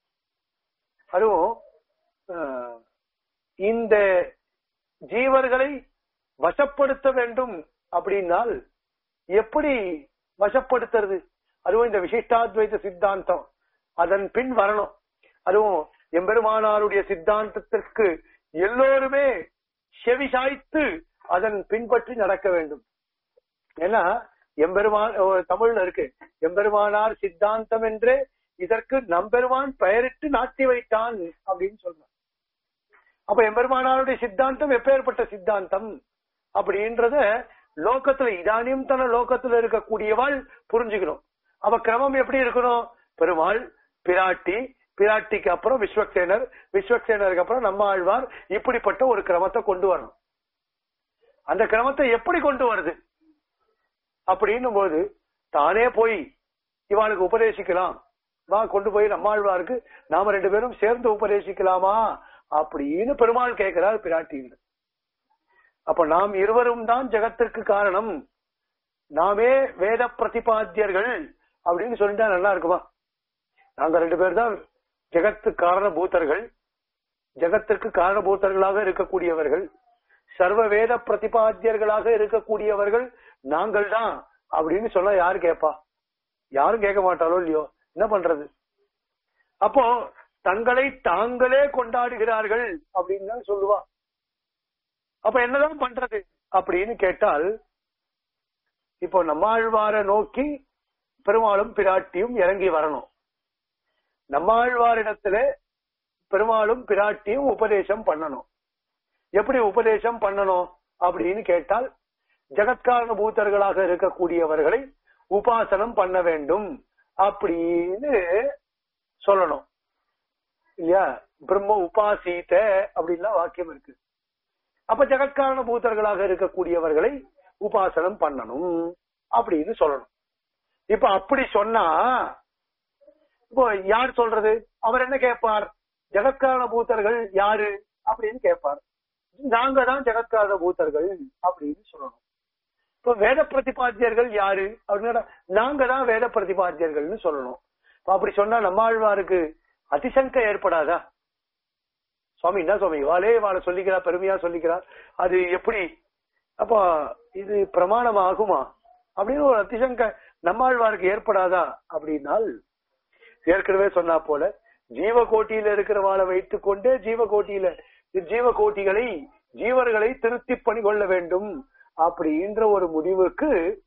அதுவும் அஹ், இந்த ஜீவர்களை வசப்படுத்த வேண்டும் அப்படின்னால் எப்படி வசப்படுத்துறது அதுவும் இந்த விசிஷ்டாத்வைத சித்தாந்தம் அதன் பின் வரணும் அதுவும் எம்பெருமானாருடைய சித்தாந்தத்திற்கு எல்லோருமே செவி சாய்த்து அதன் பின்பற்றி நடக்க வேண்டும் ஏன்னா எம்பெருமான் ஒரு தமிழ்ல இருக்கு எம்பெருமானார் சித்தாந்தம் என்றே இதற்கு நம்பெருமான் பெயரிட்டு நாட்டி வைத்தான் அப்படின்னு சொல்றான் அப்ப எம்பெருமானாருடைய சித்தாந்தம் எப்பேற்பட்ட சித்தாந்தம் அப்படின்றத லோகத்துல இதானியும் தன லோகத்துல இருக்கக்கூடியவாள் புரிஞ்சுக்கணும் அவ கிரமம் எப்படி இருக்கணும் பெருமாள் பிராட்டி பிராட்டிக்கு அப்புறம் விஸ்வக்சேனர் விஸ்வக்சேனருக்கு அப்புறம் நம்ம ஆழ்வார் இப்படிப்பட்ட ஒரு கிரமத்தை கொண்டு வரணும் அந்த கிரமத்தை எப்படி கொண்டு வருது அப்படின்னும் போது தானே போய் இவாளுக்கு உபதேசிக்கலாம் வா கொண்டு போய் நம்மாழ்வாருக்கு நாம ரெண்டு பேரும் சேர்ந்து உபதேசிக்கலாமா அப்படின்னு பெருமாள் கேட்கிறார் பிராட்டியில் அப்ப நாம் இருவரும் தான் ஜெகத்திற்கு காரணம் நாமே வேத பிரதிபாத்தியர்கள் அப்படின்னு சொல்லிட்டா நல்லா இருக்குமா நாங்க ரெண்டு பேர் தான் ஜெகத்து காரணபூத்தர்கள் ஜெகத்திற்கு காரணபூத்தர்களாக இருக்கக்கூடியவர்கள் சர்வ வேத பிரதிபாத்தியர்களாக இருக்கக்கூடியவர்கள் நாங்கள் தான் அப்படின்னு சொன்னா யாரு கேட்பா யாரும் கேட்க மாட்டாளோ இல்லையோ என்ன பண்றது அப்போ தங்களை தாங்களே கொண்டாடுகிறார்கள் அப்படின்னு தான் சொல்லுவா அப்ப என்னதான் பண்றது அப்படின்னு கேட்டால் இப்போ நம்மாழ்வாரை நோக்கி பெருமாளும் பிராட்டியும் இறங்கி வரணும் நம்மாழ்வாரிடத்துல பெருமாளும் பிராட்டியும் உபதேசம் பண்ணணும் எப்படி உபதேசம் பண்ணணும் அப்படின்னு கேட்டால் ஜெகத்காரண பூத்தர்களாக இருக்கக்கூடியவர்களை உபாசனம் பண்ண வேண்டும் அப்படின்னு சொல்லணும் இல்லையா பிரம்ம உபாசீத அப்படின்லாம் வாக்கியம் இருக்கு அப்ப ஜெகத்காரண பூத்தர்களாக இருக்கக்கூடியவர்களை உபாசனம் பண்ணணும் அப்படின்னு சொல்லணும் இப்ப அப்படி சொன்னா இப்போ யார் சொல்றது அவர் என்ன கேட்பார் ஜெகத்காரண பூத்தர்கள் யாரு அப்படின்னு கேட்பார் நாங்க தான் ஜெகத்காரண பூத்தர்கள் அப்படின்னு சொல்லணும் இப்ப வேத பிரதிபாத்தியர்கள் யாரு அப்படின்னா நாங்க தான் வேத பிரதிபாத்தியர்கள்னு சொல்லணும் இப்ப அப்படி சொன்னா நம்மாழ்வாருக்கு அதிசங்க ஏற்படாதா சுவாமி என்ன சுவாமி இவாளே இவாளை சொல்லிக்கிறா பெருமையா சொல்லிக்கிறா அது எப்படி அப்ப இது பிரமாணம் ஆகுமா அப்படின்னு ஒரு அதிசங்க நம்மாழ்வாருக்கு ஏற்படாதா அப்படின்னால் ஏற்கனவே சொன்னா போல ஜீவகோட்டியில இருக்கிறவாளை வைத்துக் கொண்டே ஜீவகோட்டியில ஜீவகோட்டிகளை ஜீவர்களை திருத்தி பணி கொள்ள வேண்டும் அப்படின்ற ஒரு முடிவுக்கு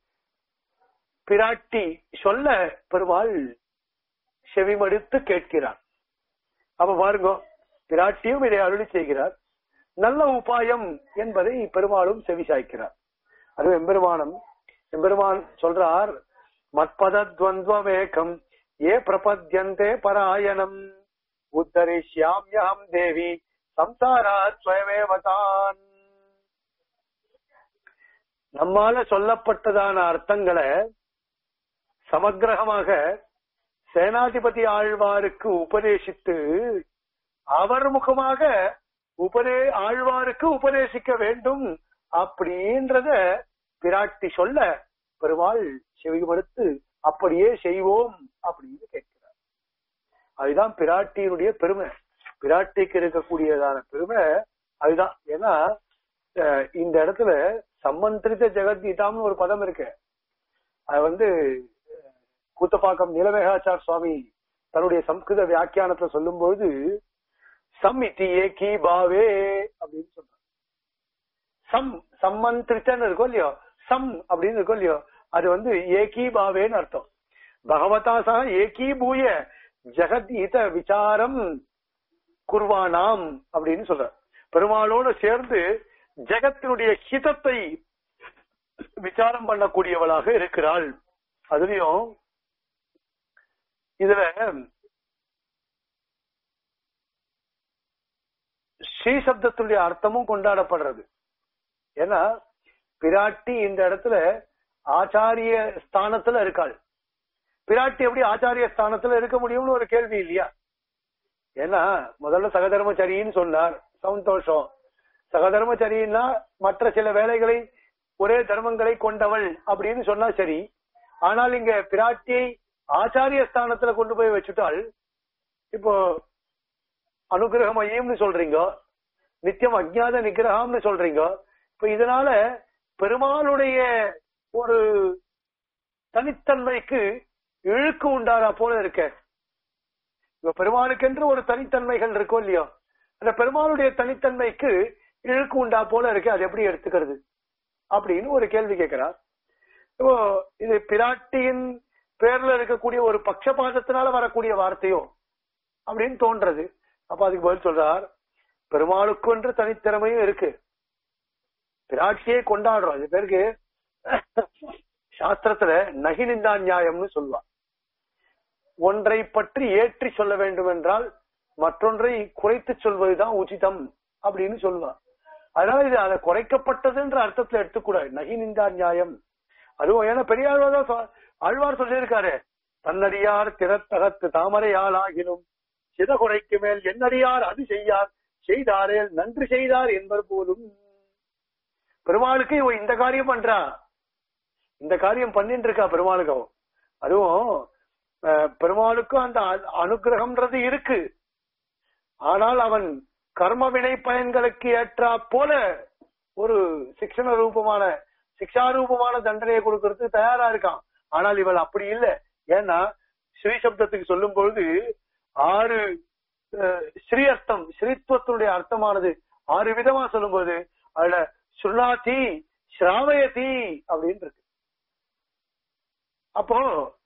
பிராட்டி சொல்ல பெருமாள் செவிமடுத்து கேட்கிறார் அப்ப பாருங்க பிராட்டியும் இதை அருளி செய்கிறார் நல்ல உபாயம் என்பதை பெருமாளும் செவிசாய்க்கிறார் அது எம்பெருமானம் எம்பெருமான் சொல்றார் மத்பதத்வந்த்வமேகம் ஏ பிரபத்யந்தே பராயணம் உத்தரிஷ்யாம்யம் தேவி சம்சாராத் ஸ்வயமேவதான் நம்மால சொல்லப்பட்டதான அர்த்தங்களை சமக்கிரகமாக சேனாதிபதி ஆழ்வாருக்கு உபதேசித்து அவர் முகமாக உபதே ஆழ்வாருக்கு உபதேசிக்க வேண்டும் அப்படின்றத பிராட்டி சொல்ல பெருமாள் செவிமடுத்து அப்படியே செய்வோம் அப்படின்னு கேட்கிறார் அதுதான் பிராட்டியினுடைய பெருமை பிராட்டிக்கு இருக்கக்கூடியதான பெருமை அதுதான் ஏன்னா அஹ், இந்த இடத்துல சம்மந்திரித ஜெகத்கீதாம்னு ஒரு பதம் இருக்கு அது வந்து அஹ், கூத்தப்பாக்கம் நீலமேகாச்சார் சுவாமி தன்னுடைய சம்ஸ்கிருத வியாக்கியானத்துல சொல்லும்போது சம் இத்தி ஏகி பாவே அப்படின்னு சொல்றாங்க சம் சம்மந்திரித்தன்னு இருக்கும் இல்லையோ சம் அப்படின்னு இருக்கும் இல்லையோ அது வந்து ஏகி பாவேன்னு அர்த்தம் பகவதா சக ஏகி பூய ஜெகத் இத விசாரம் குர்வானாம் அப்படின்னு சொல்ற பெருமாளோட சேர்ந்து ஜெகத்தினுடைய ஹிதத்தை விசாரம் பண்ணக்கூடியவளாக இருக்கிறாள் அதுலயும் இதுல ஸ்ரீ சப்தத்துடைய அர்த்தமும் கொண்டாடப்படுறது ஏன்னா பிராட்டி இந்த இடத்துல ஆச்சாரிய ஸ்தானத்துல இருக்காள் பிராட்டி எப்படி ஆச்சாரிய ஸ்தானத்துல இருக்க முடியும்னு ஒரு கேள்வி இல்லையா ஏன்னா முதல்ல சகதர்மச்சரின்னு சொன்னார் சந்தோஷம் சகதர்மச்சரின்னா மற்ற சில வேலைகளை ஒரே தர்மங்களை கொண்டவள் அப்படின்னு சொன்னா சரி ஆனால் இங்க பிராட்டியை ஆச்சாரிய ஸ்தானத்துல கொண்டு போய் வச்சுட்டால் இப்போ அனுகிரகமயம்னு சொல்றீங்க நித்தியம் அஜ்ஞாத நிகிரகம்னு சொல்றீங்க இப்ப இதனால பெருமாளுடைய ஒரு தனித்தன்மைக்கு இழுக்கு உண்டாரா போல இருக்க இப்ப பெருமாளுக்கென்று ஒரு தனித்தன்மைகள் இருக்கும் இல்லையோ அந்த பெருமாளுடைய தனித்தன்மைக்கு இழுக்கு உண்டா போல இருக்கு அது எப்படி எடுத்துக்கிறது அப்படின்னு ஒரு கேள்வி கேட்கிறார் இப்போ இது பிராட்டியின் பேர்ல இருக்கக்கூடிய ஒரு பட்சபாதத்தினால வரக்கூடிய வார்த்தையோ அப்படின்னு தோன்றது அப்ப அதுக்கு பதில் சொல்றார் பெருமாளுக்கு என்று தனித்திறமையும் இருக்கு பிராட்டியே கொண்டாடுறோம் இது பேருக்கு சாஸ்திரத்துல நகினிந்தா நியாயம்னு சொல்லுவா ஒன்றை பற்றி ஏற்றி சொல்ல வேண்டும் என்றால் மற்றொன்றை குறைத்து சொல்வதுதான் உச்சிதம் அப்படின்னு சொல்லுவா அதனால இது அதை குறைக்கப்பட்டதுன்ற அர்த்தத்துல எடுத்துக்கூடாது நகினிந்தா நியாயம் அதுவும் ஏன்னா பெரியாழ்வார் தான் சொ- ஆழ்வார் சொல்லியிருக்காரு தன்னடியார் திறத்தகத்து தாமரையால் ஆகிலும் சித குறைக்கு மேல் என்னடியார் அது செய்யார் செய்தாரேல் நன்றி செய்தார் என்பர் போலும் பெருமாளுக்கு இவன் இந்த காரியம் பண்றா இந்த காரியம் பண்ணிட்டு இருக்கா பெருமாளுக்கு அவன். அதுவும் அஹ், பெருமாளுக்கும் அந்த அ- அனுக்கிரகம்ன்றது இருக்கு ஆனால் அவன் கர்ம வினை பயன்களுக்கு ஏற்றா போல ஒரு சிக்ஷண ரூபமான சிக்ஷா ரூபமான தண்டனையை கொடுக்கறதுக்கு தயாரா இருக்கான் ஆனால் இவள் அப்படி இல்லை ஏன்னா ஸ்ரீ சப்தத்துக்கு சொல்லும் பொழுது ஆறு அஹ், ஸ்ரீ அர்த்தம் ஸ்ரீத்துவத்தினுடைய அர்த்தமானது ஆறு விதமா சொல்லும்போது அதுல சுண்ணாதி ஸ்ராவயதி அப்படின்னு இருக்கு அப்போ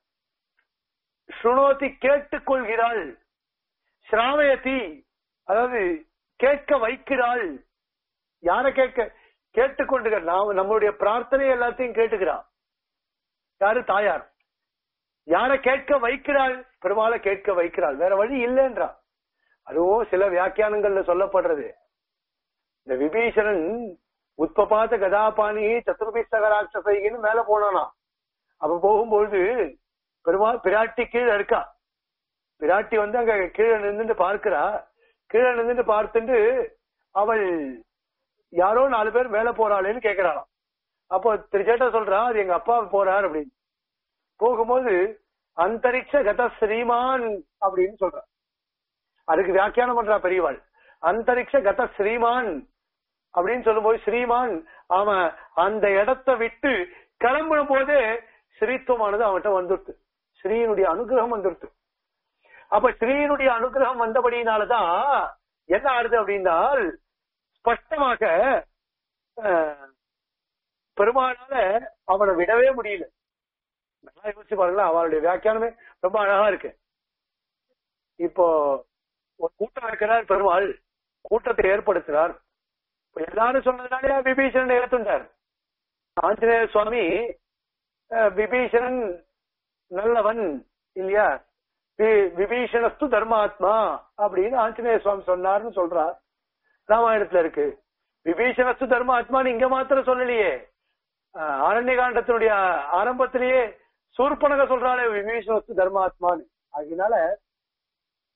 சுணோதி கேட்டுக்கொள்கிறாள் ஸ்ராவயதி அதாவது கேட்க வைக்கிறாள் யார கேட்க கேட்டுக்கொண்டு நாம் நம்மளுடைய பிரார்த்தனை எல்லாத்தையும் கேட்டுக்கிறான் யாரு தாயார் யார கேட்க வைக்கிறாள் பெருமாளை கேட்க வைக்கிறாள் வேற வழி இல்லைன்றா அதுவும் சில வியாக்கியானங்கள்ல சொல்லப்படுறது இந்த விபீஷணன் உத்பபாத கதாபாணி சத்துர்பிஸ்தகராட்சசைன்னு மேல போனானா அப்ப போகும்பொழுது பெருமாள் பிராட்டி கீழே இருக்கா பிராட்டி வந்து அங்க கீழே நின்னுட்டு பார்க்கிறா கீழே நின்னுட்டு பார்த்துட்டு அவள் யாரோ நாலு பேர் மேல போறாளேன்னு கேக்குறாளாம் அப்போ திருச்சேட்டா சொல்றா அது எங்க அப்பா போறார் அப்படின்னு போகும்போது அந்தரிக்ஷ கத ஸ்ரீமான் அப்படின்னு சொல்றா அதுக்கு வியாக்கியானம் பண்றா பெரியவாள் அந்தரிக்ஷ கத ஸ்ரீமான் அப்படின்னு சொல்லும்போது ஸ்ரீமான் அவன் அந்த இடத்தை விட்டு கிளம்புன போதே ஸ்ரீத்துவமானது அவன்கிட்ட வந்துடுது ஸ்ரீனுடைய அனுகிரகம் வந்துடுது அப்ப ஸ்ரீனுடைய அனுகிரகம் வந்தபடியினாலதான் என்ன ஆறுது அப்படின்னால் ஸ்பஷ்டமாக அஹ், பெருமாளால அவனை விடவே முடியல நல்லா யோசிச்சு பாருங்களேன் அவளுடைய வியாக்கியானமே ரொம்ப அழகா இருக்கு இப்போ ஒரு கூட்டம் இருக்கிறார் பெருமாள் கூட்டத்தை ஏற்படுத்தினார் இப்ப எல்லாரும் சொன்னதுனாலே விபீஷணன் ஏற்றுண்டார் ஆஞ்சநேய சுவாமி அஹ், விபீஷணன் நல்லவன் இல்லையா வி- விபீஷணஸ்து தர்மாத்மா அப்படின்னு ஆஞ்சநேய சுவாமி சொன்னார்னு சொல்றார் ராமாயணத்துல இருக்கு விபீஷணஸ்து தர்மாத்மான்னு இங்க மாத்திரம் சொல்லலையே அஹ், ஆரண்ய காண்டத்தினுடைய ஆரம்பத்திலேயே சூர்பனக சொல்றாளே விபீஷணஸ்து தர்மாத்மான்னு அதனால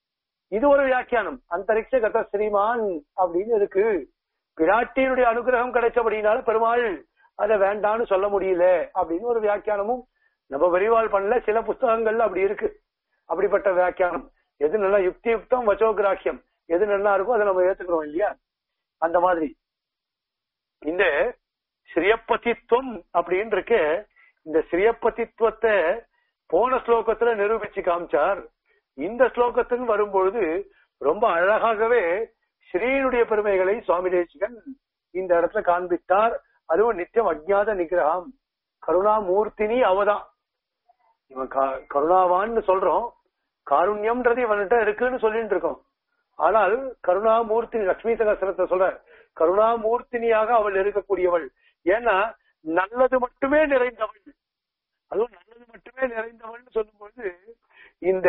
இது ஒரு வியாக்கியானம் அந்தரிக்ஷ கத ஸ்ரீமான் அப்படின்னு இருக்கு பிராட்டியினுடைய அனுகிரகம் கிடைச்சபடினால பெருமாள் அதை வேண்டான்னு சொல்ல முடியல அப்படின்னு ஒரு வியாக்கியானமும் நம்ம விரிவால் பண்ணல சில புஸ்தகங்கள்ல அப்படி இருக்கு அப்படிப்பட்ட வியாக்கியானம் எது நல்லா யுக்தி யுக்தம் வச்சோகிராக்கியம் எது நல்லா இருக்கோ அதை நம்ம ஏத்துக்கிறோம் இல்லையா அந்த மாதிரி இந்த ஸ்ரீயப்பதித்துவம் அப்படின்னு இருக்கு இந்த ஸ்ரீயப்பதித்துவத்தை போன ஸ்லோகத்துல நிரூபிச்சு காமிச்சார் இந்த ஸ்லோகத்துக்கு வரும்பொழுது ரொம்ப அழகாகவே ஸ்ரீனுடைய பெருமைகளை சுவாமி தேசிகன் இந்த இடத்துல காண்பித்தார் அதுவும் நித்தியம் அஜ்ஞாத நிகிரகம் கருணாமூர்த்தினி அவதான் இவன் கா- கருணாவான்னு சொல்றோம் காருண்யம்ன்றது இவன்கிட்ட இருக்குன்னு சொல்லிட்டு இருக்கோம் ஆனால் கருணாமூர்த்தி லட்சுமி சகசிரத்தை சொல்ற கருணாமூர்த்தினியாக அவள் இருக்கக்கூடியவள் ஏன்னா நல்லது மட்டுமே நிறைந்தவள் அதுவும் நல்லது மட்டுமே நிறைந்தவள்னு சொல்லும்போது இந்த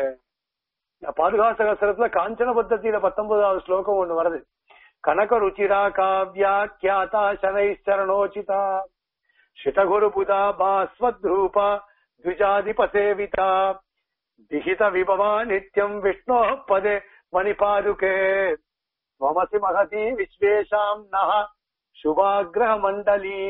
பாதுகா சகசிரத்துல காஞ்சன பத்தத்தில பத்தொன்பதாவது ஸ்லோகம் ஒண்ணு வருது கனக ருச்சிரா காவ்யா கியாதா சனைச்சரணோச்சிதா शितगुरुबुधा भास्वद्रूपा द्विजाधिपसेविता विहित विभवा नित्यम् विष्णोः पदे मणिपादुके त्वमसि महती विश्वेषाम् नः शुभाग्रहमण्डली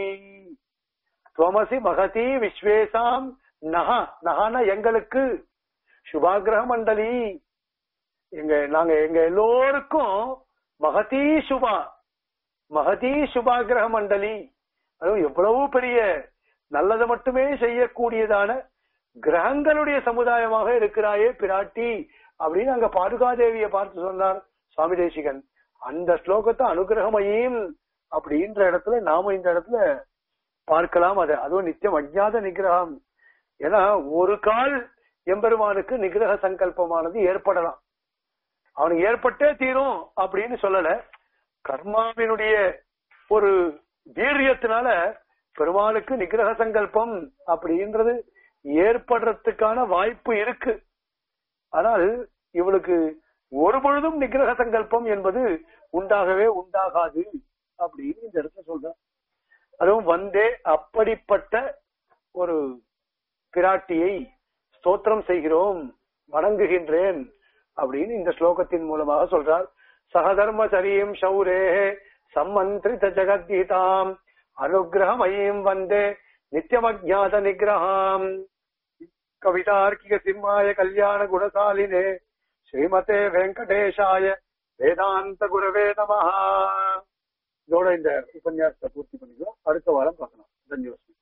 त्वमसि மகதி விஸ்வேசாம் நக நகன எங்களுக்கு சுபாகிரக மண்டலி எங்க நாங்க எங்க எல்லோருக்கும் மகதி சுபா மகதி சுபாகிரக மண்டலி அதுவும் எவ்வளவு பெரிய நல்லது மட்டுமே செய்யக்கூடியதான கிரகங்களுடைய சமுதாயமாக இருக்கிறாயே பிராட்டி அப்படின்னு அங்க பாதுகாதேவியை பார்த்து சொன்னார் சுவாமி தேசிகன் அந்த ஸ்லோகத்தை அனுகிரகமையும் அப்படின்ற இடத்துல நாம இந்த இடத்துல பார்க்கலாம் அதை அதுவும் நித்தியம் அஜ்ஞாத நிகிரகம் ஏன்னா ஒரு கால் எம்பெருமானுக்கு நிகிரக சங்கல்பமானது ஏற்படலாம் அவனுக்கு ஏற்பட்டே தீரும் அப்படின்னு சொல்லல கர்மாவினுடைய ஒரு வீரியத்தினால பெருமாளுக்கு நிகிரக சங்கல்பம் அப்படின்றது ஏற்படுறதுக்கான வாய்ப்பு இருக்கு ஆனால் இவளுக்கு ஒரு பொழுதும் நிகிரக சங்கல்பம் என்பது உண்டாகவே உண்டாகாது அப்படின்னு இந்த இடத்துல சொல்ற அதுவும் வந்தே அப்படிப்பட்ட ஒரு பிராட்டியை ஸ்தோத்திரம் செய்கிறோம் வணங்குகின்றேன் அப்படின்னு இந்த ஸ்லோகத்தின் மூலமாக சொல்றார் சகதர்மச்சரியம் சௌரே சம்மந்திரித ஜெகத்கீதாம் அனுகிரகமயீம் வந்தே நித்தியமஜாத நிகிரகாம் கவிதார்க்கிக சிம்மாய கல்யாண குணசாலினே ஸ்ரீமதே வெங்கடேஷாய வேதாந்த குரவே நமஹா இதோட இந்த உபன்யாசத்தை பூர்த்தி பண்ணிக்கலாம் அடுத்த வாரம் பார்க்கலாம் தன்யவாதம்